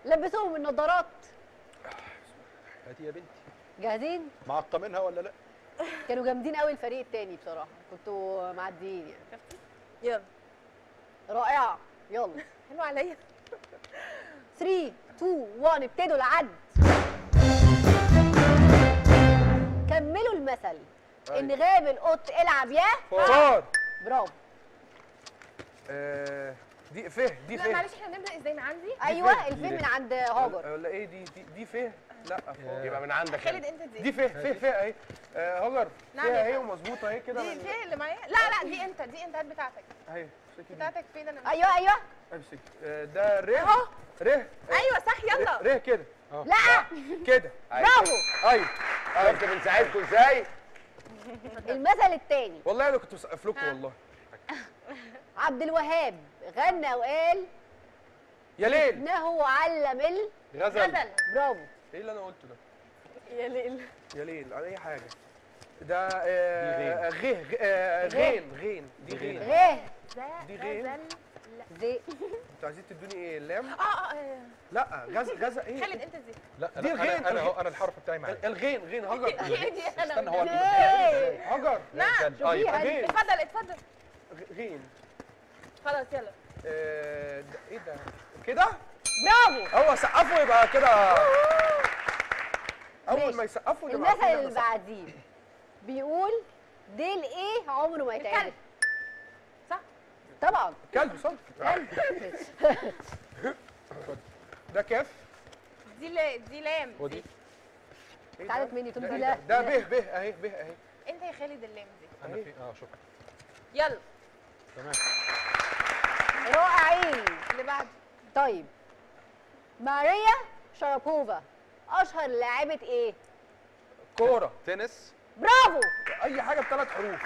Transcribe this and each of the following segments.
لبسوهم النضارات هاتي يا بنتي جاهزين معقمينها ولا لا كانوا جامدين قوي الفريق التاني بصراحه كنتوا معديين يعني يلا رائعه يلا حلو عليا 3 2 1 ابتدوا العد كملوا المثل ان غاب القط العب يا فار برافو آه، دي فه دي لا فه معلش احنا نبدا ازاي من عندي ايوه الفيلم من عند هاجر ولا ايه دي دي, دي فه لا فوق. يبقى من عندك خالد انت. انت دي دي فه فه فه اهي آه، هاجر نعم فيها يا اهي فندم. ومظبوطه اهي كده دي من- دي اللي معايا لا لا دي انت دي انت هات بتاعتك اهي امسكي دي بتاعتك فين انا ايوه ايوه امسك آه، ده ره اهو ره ايوه صح يلا ره كده لا كده برافو ايوه شفت بنساعدكم ازاي؟ المثل التاني والله انا كنت بسقف لكم والله عبد الوهاب غنى وقال يا ليل انه علم ال غزل غزل برافو ايه اللي انا قلته ده يا ليل يا ليل على اي حاجه ده آه، غيه غ- آه، غين غين دي غين غيه دي غين غزل زي انتوا عايزين تدوني ايه اللام اه اه آه. لا غز غز ايه خالد انت دي لا دي لا الغين، انا انا الغين. اهو انا الحرف بتاعي معايا الغين غين هجر هي دي انا استنى هو زي هجر نعم ايوه غين اتفضل اتفضل غ- غين خلاص يلا آه، ده- ايه ده كده برافو هو سقفوا يبقى كده اول ما يسقفوا يبقى المثل عارفين اللي إحنا صح. بعديه بيقول ديل ايه عمره ما يتعرف الكلب. صح طبعا كلب صح كلب ده كاف دي لا دي لام ودي دي. إيه ده؟ تعالت مني تقول ده لي إيه لا ده؟ ده به به اهي به اهي انت يا خالد اللام دي انا في اه شكرا يلا تمام رائعين اللي بعده طيب ماريا شرابوفا اشهر لاعبة ايه كوره تنس برافو اي حاجه بثلاث حروف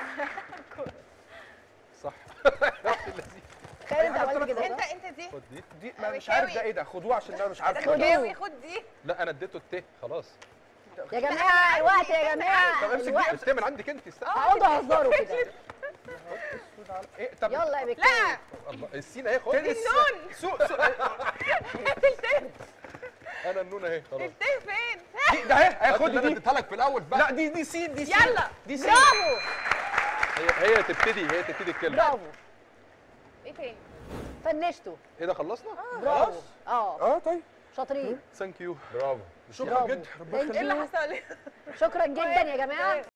صح خالد انت حاجة عملت بثلاث كده انت صح؟ انت دي خد دي دي ما مش عارف ده ايه ده خدوه عشان ده مش عارف خدوه. جاوي خد دي لا انا اديته الت خلاص يا جماعه الوقت يا جماعه طب امسك دي الوقت الت من عندك انت استنى اقعدوا هزروا كده ايه طب يلا يا بكتير لا الله السين اهي خد تنس سوق سوق انا النون اهي خلاص الت فين دي ده اهي خد خد اللي انا دي اديتها لك في الاول بقى لا دي دي سين دي سين يلا دي سين برافو هي هي تبتدي هي تبتدي الكلمه برافو ايه تاني فنشتوا ايه ده خلصنا برافو اه اه طيب شاطرين ثانك يو برافو شكرا برافو. جدا ربنا Thank ايه اللي يخليك حصل شكرا جدا يا جماعه